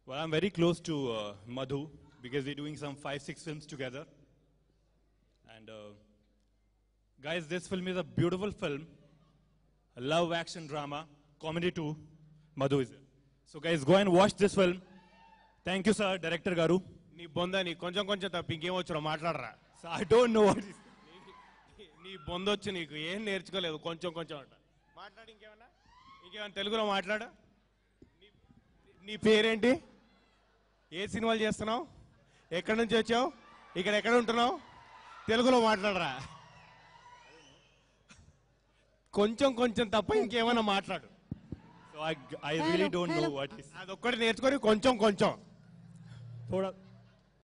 Well, I'm very close to uh, Madhu because we're doing some five, six films together. And uh, guys, this film is a beautiful film, a love action drama, comedy too. Madhu is here. So, guys, go and watch this film. Thank you, sir, Director Garu. నీ బొంద నీ కొంచెం కొంచెం తప్ప ఇంకేం వచ్చారో మాట్లాడరా So, I don't know what is. నీ- నీ బొందొచ్చు నీకు ఏం నేర్చుకోలేదు కొంచెం కొంచెం అంట మాట్లాడు ఇంకేమన్నా ఇంకేమన్నా తెలుగులో మాట్లాడు నీ- నీ పేరేంటి ఏ సినిమాలు చేస్తున్నావు ఎక్కడి నుంచి వచ్చావు ఇక్కడ ఎక్కడ ఉంటున్నావు తెలుగులో మాట్లాడరా కొంచెం కొంచెం తప్ప ఇంకేమైనా మాట్లాడు So, I, I really Hello, don't know hello. what is. అదొక్కటి నేర్చుకొని కొంచెం కొంచెం Thoda,